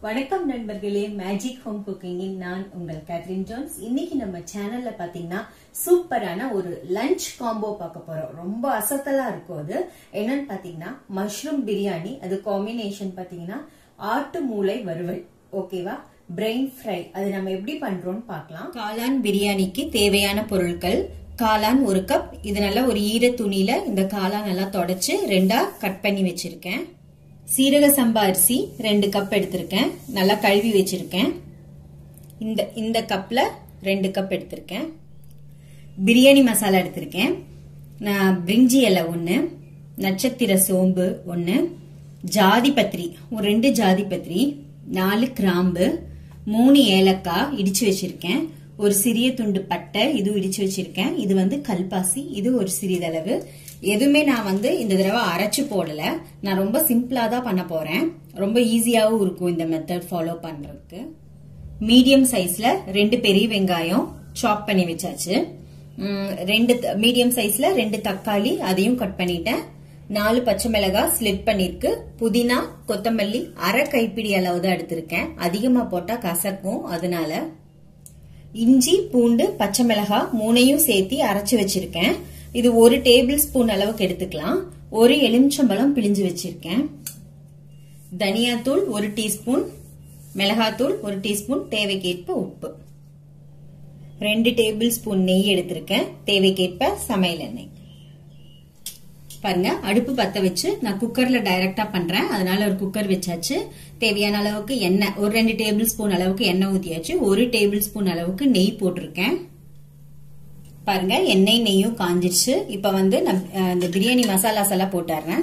வணக்கம் நண்பர்களே magic home குக்கிங்கின் நான் உங்கள் கேத்ரின் ஜோன்ஸ் இன்னைக்கு நம்ம சேனல்ல பாத்தீங்கன்னா சூப்பரான ஒரு லஞ்ச் காம்போ பார்க்க போறோம் ரொம்ப அசத்தலா இருக்கும் அது என்னன்னு பாத்தீங்கன்னா மஷ்ரூம் பிரியாணி அது காம்பினேஷன் பாத்தீங்கன்னா ஆட்டு மூளை வறுவல் ஓகேவா பிரெயின் ஃப்ரை அது நம்ம எப்படி பண்றோம்னு பார்க்கலாம் காளான் பிரியாணிக்கு தேவையான பொருட்கள் காளான் ஒரு கப் இது நல்லா ஒரு ஈர துணியில இந்த காளான் நல்லா தொடச்சு ரெண்டா கட் பண்ணி வச்சிருக்கேன் சீரக சம்பா அரிசி ரெண்டு கப் எடுத்திருக்கேன் நல்லா கழுவி வச்சிருக்கேன் இந்த இந்த கப்ல ரெண்டு கப் எடுத்திருக்கேன் பிரியாணி மசாலா எடுத்திருக்கேன் நான் பிரிஞ்சி இலை ஒன்று நட்சத்திர சோம்பு ஒன்று ஜாதி பத்திரி ஒரு ரெண்டு ஜாதி பத்திரி நாலு கிராம்பு மூணு ஏலக்காய் இடிச்சு வச்சிருக்கேன் ஒரு சிறிய துண்டு பட்டை இது இடிச்சு வச்சிருக்கேன் இது வந்து கல்பாசி இது ஒரு சிறிதளவு எதுவுமே நான் வந்து இந்த தடவை அரைச்சு போடல நான் ரொம்ப சிம்பிளா தான் பண்ண போறேன் ரொம்ப ஈஸியாவும் இருக்கும் இந்த மெத்தட் ஃபாலோ பண்றதுக்கு மீடியம் சைஸ்ல ரெண்டு பெரிய வெங்காயம் சாப் பண்ணி வச்சாச்சு உம், ரெண்டு மீடியம் சைஸ்ல ரெண்டு தக்காளி அதையும் கட் பண்ணிட்டேன் நாலு பச்சை மிளகாய் ஸ்லிட் பண்ணிருக்கு புதினா கொத்தமல்லி அரை கைப்பிடி அளவு தான் எடுத்திருக்கேன் அதிகமா போட்டா கசக்கும் அதனால இஞ்சி பூண்டு பச்சை மிளகாய் மூணையும் சேர்த்து அரைச்சு வச்சிருக்கேன் இது ஒரு டேபிள் ஸ்பூன் அளவுக்கு எடுத்துக்கலாம் ஒரு எலுமிச்சம்பழம் பிழிஞ்சு வச்சிருக்கேன் தனியாத்தூள் ஒரு டீஸ்பூன் மிளகாத்தூள் ஒரு டீஸ்பூன் தேவைக்கேற்ப உப்பு ரெண்டு டேபிள் ஸ்பூன் நெய் எடுத்திருக்கேன் தேவைக்கேற்ப சமையல் எண்ணெய் பாருங்க அடுப்பு பத்த வச்சு நான் குக்கர்ல டைரக்டா பண்றேன் அதனால ஒரு குக்கர் வச்சாச்சு தேவையான அளவுக்கு எண்ணெய் ஒரு ரெண்டு டேபிள் ஸ்பூன் அளவுக்கு எண்ணெய் ஊத்தியாச்சு ஒரு டேபிள் ஸ்பூன் அளவுக்கு நெய் போட்டிருக்கேன் பாருங்க எண்ணெய் நெய்யும் காஞ்சிருச்சு இப்ப வந்து நான் அஹ், இந்த பிரியாணி மசாலாஸ் எல்லாம் போட்டுறேன்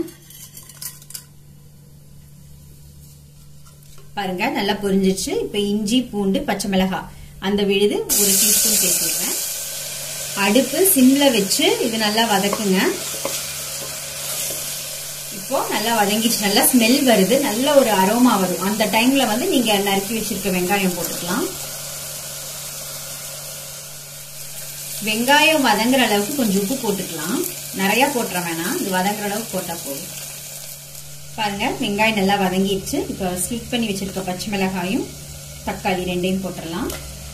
பாருங்க நல்லா பொரிஞ்சிருச்சு இப்ப இஞ்சி பூண்டு பச்சை மிளகாய் அந்த விழுது ஒரு டீஸ்பூன் சேர்த்துடுறேன் அடுப்பு சிம்ல வச்சு இது நல்லா வதக்குங்க இப்போ நல்லா வதங்கிச்சு நல்லா ஸ்மெல் வருது நல்ல ஒரு அரோமா வரும் அந்த டைம்ல வந்து நீங்க நறுக்கி வச்சிருக்க வெங்காயம் போட்டுக்கலாம் வெங்காயம் வதங்குற அளவுக்கு கொஞ்சம் உப்பு போட்டுக்கலாம் நிறைய போட்டுற வேணாம் இது வதங்குற அளவுக்கு போட்டா போதும் பாருங்க வெங்காயம் நல்லா வதங்கிடுச்சு இப்போ ஸ்லிட் பண்ணி வச்சிருக்க பச்சை மிளகாயும் தக்காளி ரெண்டையும் போட்டுடலாம்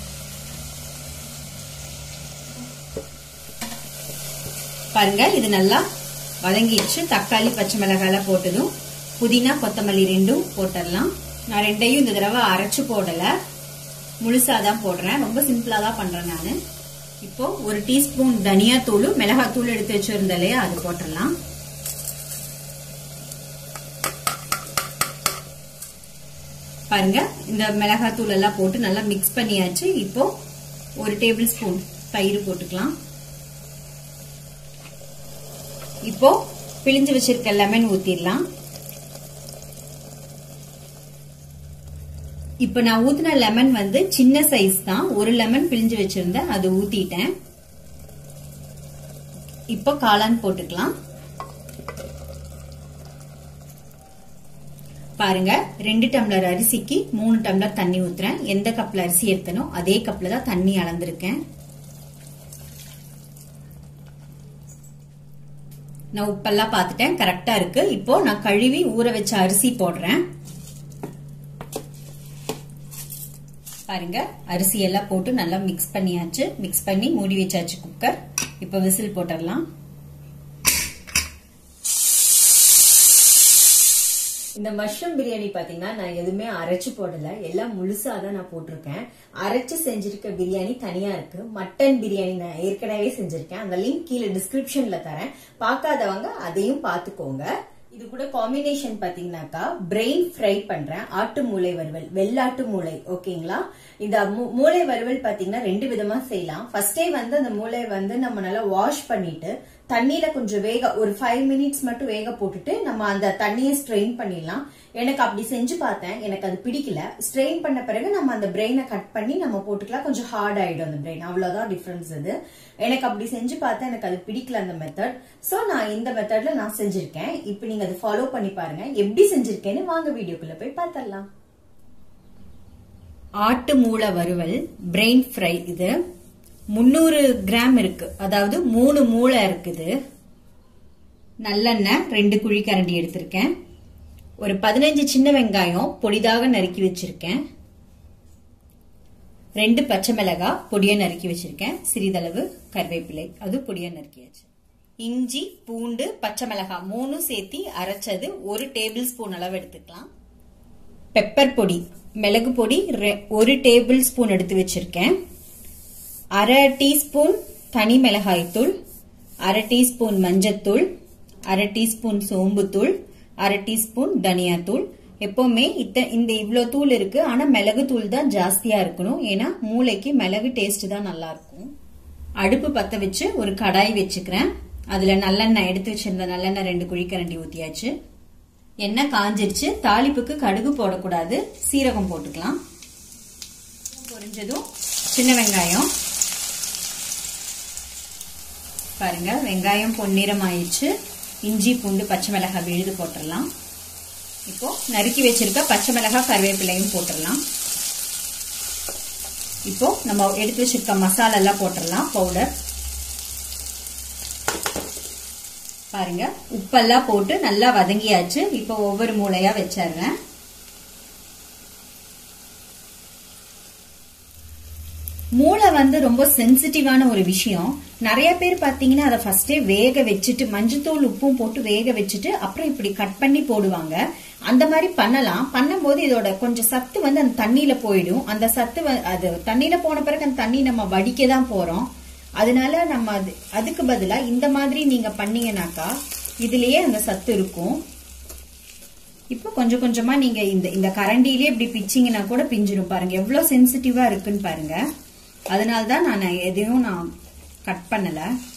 பாருங்க இது நல்லா வதங்கிடுச்சு தக்காளி பச்சை மிளகாய் போட்டதும் புதினா கொத்தமல்லி ரெண்டும் போட்டுடலாம் நான் ரெண்டையும் இந்த தடவை அரைச்சு போடல முழுசா தான் போடுறேன் ரொம்ப சிம்பிளா தான் பண்றேன் நான் இப்போ ஒரு டீஸ்பூன் தனியா தூள் மிளகாய் தூள் எடுத்து வச்சிருந்த இல்லையா அது போட்டுடலாம் பாருங்க இந்த மிளகாய் தூள் எல்லாம் போட்டு நல்லா மிக்ஸ் பண்ணியாச்சு இப்போ ஒரு டேபிள் ஸ்பூன் தயிர் போட்டுக்கலாம் இப்போ பிழிஞ்சு வச்சிருக்க லெமன் ஊத்திடலாம் இப்ப நான் ஊத்தின லெமன் வந்து சின்ன சைஸ் தான் ஒரு லெமன் பிழிஞ்சு வச்சிருந்தேன் அது ஊத்திட்டேன் இப்போ காளான் போட்டுக்கலாம் பாருங்க ரெண்டு டம்ளர் அரிசிக்கு மூணு டம்ளர் தண்ணி ஊத்துறேன் எந்த கப்ல அரிசி எடுத்தனோ அதே கப்ல தான் தண்ணி அளந்திருக்கேன் நான் உப்பெல்லாம் பார்த்துட்டேன் கரெக்டா இருக்கு இப்போ நான் கழுவி ஊற வச்ச அரிசி போடுறேன் பாருங்க அரிசி எல்லாம் போட்டு நல்லா மிக்ஸ் பண்ணியாச்சு மிக்ஸ் பண்ணி மூடி வச்சாச்சு குக்கர் இப்போ விசில் போட்டுடலாம் இந்த மஷ்ரூம் பிரியாணி பாத்தீங்கன்னா நான் எதுவுமே அரைச்சு போடல எல்லாம் முழுசா தான் நான் போட்டிருக்கேன் அரைச்சு செஞ்சிருக்க பிரியாணி தனியா இருக்கு மட்டன் பிரியாணி நான் ஏற்கனவே செஞ்சிருக்கேன் அந்த லிங்க் கீழே டிஸ்கிரிப்ஷன்ல தரேன் பார்க்காதவங்க அதையும் பாத்துக்கோங்க இது கூட காம்பினேஷன் பாத்தீங்கன்னாக்கா பிரெயின் ஃப்ரை பண்றேன் ஆட்டு மூளை வறுவல் வெள்ளாட்டு மூளை ஓகேங்களா இந்த மூ- மூளை வறுவல் பாத்தீங்கன்னா ரெண்டு விதமா செய்யலாம் ஃபர்ஸ்டே வந்து அந்த மூளை வந்து நம்ம நல்லா வாஷ் பண்ணிட்டு தண்ணியில கொஞ்சம் வேக ஒரு ஃபைவ் மினிட்ஸ் மட்டும் வேக போட்டுட்டு நம்ம அந்த தண்ணியை ஸ்ட்ரெயின் பண்ணிடலாம் எனக்கு அப்படி செஞ்சு பார்த்தேன் எனக்கு அது பிடிக்கல ஸ்ட்ரெயின் பண்ண பிறகு நம்ம அந்த பிரெயினை கட் பண்ணி நம்ம போட்டுக்கலாம் கொஞ்சம் ஹார்ட் ஆயிடும் அந்த பிரெயின் அவ்வளவுதான் டிஃபரன்ஸ் அது எனக்கு அப்படி செஞ்சு பார்த்தேன் எனக்கு அது பிடிக்கல அந்த மெத்தட் சோ நான் இந்த மெத்தட்ல நான் செஞ்சிருக்கேன் இப்போ நீங்க அதை ஃபாலோ பண்ணி பாருங்க எப்படி செஞ்சிருக்கேன்னு வாங்க வீடியோக்குள்ள போய் பார்த்தரலாம் ஆட்டு மூளை வறுவல் பிரெயின் ஃப்ரை இது முந்நூறு கிராம் இருக்கு அதாவது மூணு மூளை இருக்குது நல்லெண்ணெய் ரெண்டு குழிக்கரண்டி எடுத்திருக்கேன் ஒரு பதினஞ்சு சின்ன வெங்காயம் பொடிதாக நறுக்கி வச்சிருக்கேன் ரெண்டு பச்சை மிளகாய் பொடியா நறுக்கி வச்சிருக்கேன் சிறிதளவு கருவேப்பிலை அது பொடியா நறுக்கியாச்சு இஞ்சி பூண்டு பச்சை மிளகாய் மூணு சேர்த்தி அரைச்சது ஒரு டேபிள் ஸ்பூன் அளவு எடுத்துக்கலாம் பெப்பர் பொடி மிளகு பொடி ஒரு டேபிள் ஸ்பூன் எடுத்து வச்சிருக்கேன் அரை டீஸ்பூன் தனி மிளகாய் தூள் அரை டீஸ்பூன் மஞ்சத்தூள் அரை டீஸ்பூன் சோம்புத்தூள் அரை டீஸ்பூன் தனியாத்தூள் எப்பவுமே இத்த இந்த இவ்வளோ தூள் இருக்கு ஆனா மிளகு தூள் தான் ஜாஸ்தியா இருக்கணும் ஏன்னா மூளைக்கு மிளகு டேஸ்ட் தான் நல்லா இருக்கும் அடுப்பு பத்த வச்சு ஒரு கடாய் வச்சுக்கிறேன் அதுல நல்லெண்ணெய் எடுத்து வச்சிருந்த நல்லெண்ணெய் ரெண்டு குழிக்கரண்டி ஊத்தியாச்சு எண்ணெய் காஞ்சிருச்சு தாளிப்புக்கு கடுகு போடக்கூடாது சீரகம் போட்டுக்கலாம் பொரிஞ்சதும் சின்ன வெங்காயம் பாருங்க வெங்காயம் பொன்னிறம் ஆயிடுச்சு இஞ்சி பூண்டு பச்சை மிளகாய் விழுது போட்டுடலாம் இப்போ நறுக்கி வச்சிருக்க பச்சை மிளகாய் கருவேப்பிலையும் போட்டுடலாம் இப்போ நம்ம எடுத்து வச்சிருக்க மசாலா எல்லாம் போட்டுடலாம் பவுடர் பாருங்க உப்பெல்லாம் போட்டு நல்லா வதங்கியாச்சு இப்போ ஒவ்வொரு மூளையா வச்சிடுறேன் மூளை வந்து ரொம்ப சென்சிட்டிவான ஒரு விஷயம் நிறைய பேர் பாத்தீங்கன்னா அதை ஃபர்ஸ்டே வேக வச்சுட்டு மஞ்சத்தூள் உப்பும் போட்டு வேக வச்சுட்டு அப்புறம் இப்படி கட் பண்ணி போடுவாங்க அந்த மாதிரி பண்ணலாம் பண்ணும்போது இதோட கொஞ்சம் சத்து வந்து அந்த தண்ணியில போயிடும் அந்த சத்து அது தண்ணியில போன பிறகு அந்த தண்ணி நம்ம வடிக்க தான் போறோம் அதனால நம்ம அது அதுக்கு பதிலா இந்த மாதிரி நீங்க பண்ணீங்கன்னாக்கா இதுலயே அந்த சத்து இருக்கும் இப்போ கொஞ்சம் கொஞ்சமா நீங்க இந்த இந்த கரண்டிலேயே இப்படி பிச்சிங்கன்னா கூட பிஞ்சிடும் பாருங்க எவ்வளவு சென்சிட்டிவா இருக்குன்னு பாருங்க அதனால தான் நான் எதையும் நான் கட் பண்ணல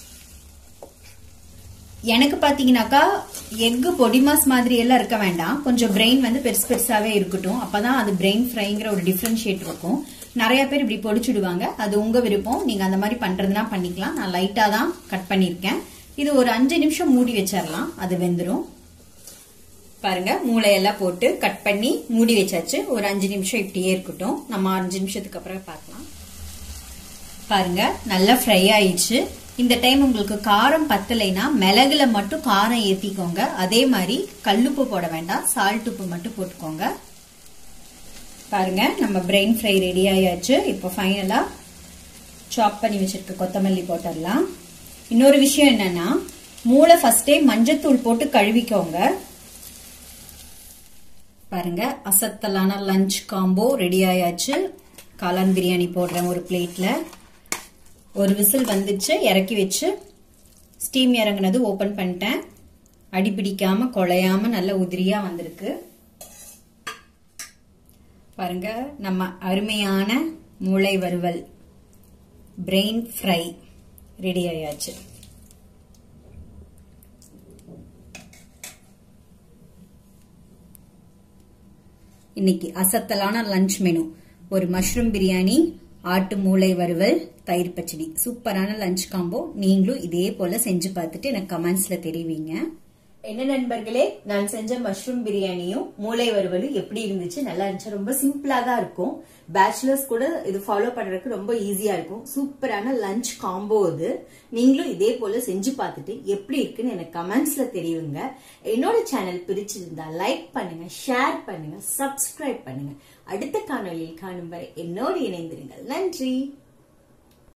எனக்கு பாத்தீங்கன்னாக்கா எக்கு பொடிமாஸ் மாதிரி எல்லாம் இருக்க வேண்டாம் கொஞ்சம் பிரெயின் வந்து பெருசு பெருசாவே இருக்கட்டும் அப்பதான் அது பிரெயின் ஃப்ரைங்கிற ஒரு டிஃபரன்ஷியேட் இருக்கும் நிறைய பேர் இப்படி பொடிச்சுடுவாங்க அது உங்க விருப்பம் நீங்க அந்த மாதிரி பண்றதுனா பண்ணிக்கலாம் நான் லைட்டா தான் கட் பண்ணிருக்கேன் இது ஒரு அஞ்சு நிமிஷம் மூடி வச்சிடலாம் அது வெந்துடும் பாருங்க மூளையெல்லாம் போட்டு கட் பண்ணி மூடி வச்சாச்சு ஒரு அஞ்சு நிமிஷம் இப்படியே இருக்கட்டும் நம்ம அஞ்சு நிமிஷத்துக்கு அப்புறம் பார்க்கலாம் பாருங்க நல்லா ஃப்ரை ஆயிடுச்சு இந்த டைம் உங்களுக்கு காரம் பத்தலைனா மிளகுல மட்டும் காரம் ஏத்திக்கோங்க அதே மாதிரி கல்லுப்பு போட வேண்டாம் சால்ட் உப்பு மட்டும் போட்டுக்கோங்க பாருங்க நம்ம பிரெயின் ஃப்ரை ரெடி ஆயாச்சு இப்போ ஃபைனலா சாப் பண்ணி வச்சிருக்க கொத்தமல்லி போட்டுடலாம் இன்னொரு விஷயம் என்னன்னா மூளை ஃபர்ஸ்டே மஞ்சத்தூள் போட்டு கழுவிக்கோங்க பாருங்க அசத்தலான லஞ்ச் காம்போ ரெடி ஆயாச்சு காளான் பிரியாணி போடுறேன் ஒரு பிளேட்ல ஒரு விசில் வந்துச்சு இறக்கி வச்சு ஸ்டீம் இறங்குனது ஓபன் பண்ணிட்டேன் அடி பிடிக்காம குழையாம நல்ல உதிரியா வந்திருக்கு பாருங்க நம்ம அருமையான மூளை வறுவல் பிரெயின் ஃப்ரை ரெடி ஆயாச்சு இன்னைக்கு அசத்தலான லஞ்ச் மெனு ஒரு மஷ்ரூம் பிரியாணி ஆட்டு மூளை வறுவல் தயிர் பச்சடி சூப்பரான லஞ்ச் காம்போ நீங்களும் இதே போல செஞ்சு பார்த்துட்டு எனக்கு கமெண்ட்ஸ்ல தெரிவிங்க என்ன நண்பர்களே நான் செஞ்ச மஷ்ரூம் பிரியாணியும் மூளை வறுவலும் எப்படி இருந்துச்சு நல்லா இருந்துச்சு ரொம்ப சிம்பிளா தான் இருக்கும் பேச்சுலர்ஸ் கூட இது ஃபாலோ பண்றதுக்கு ரொம்ப ஈஸியா இருக்கும் சூப்பரான லஞ்ச் காம்போ இது நீங்களும் இதே போல செஞ்சு பார்த்துட்டு எப்படி இருக்குன்னு எனக்கு கமெண்ட்ஸ்ல தெரியுங்க என்னோட சேனல் பிரிச்சிருந்தா லைக் பண்ணுங்க ஷேர் பண்ணுங்க சப்ஸ்கிரைப் பண்ணுங்க அடுத்த காணொலியில் காணும் வரை என்னோடு இணைந்திருங்கள் நன்றி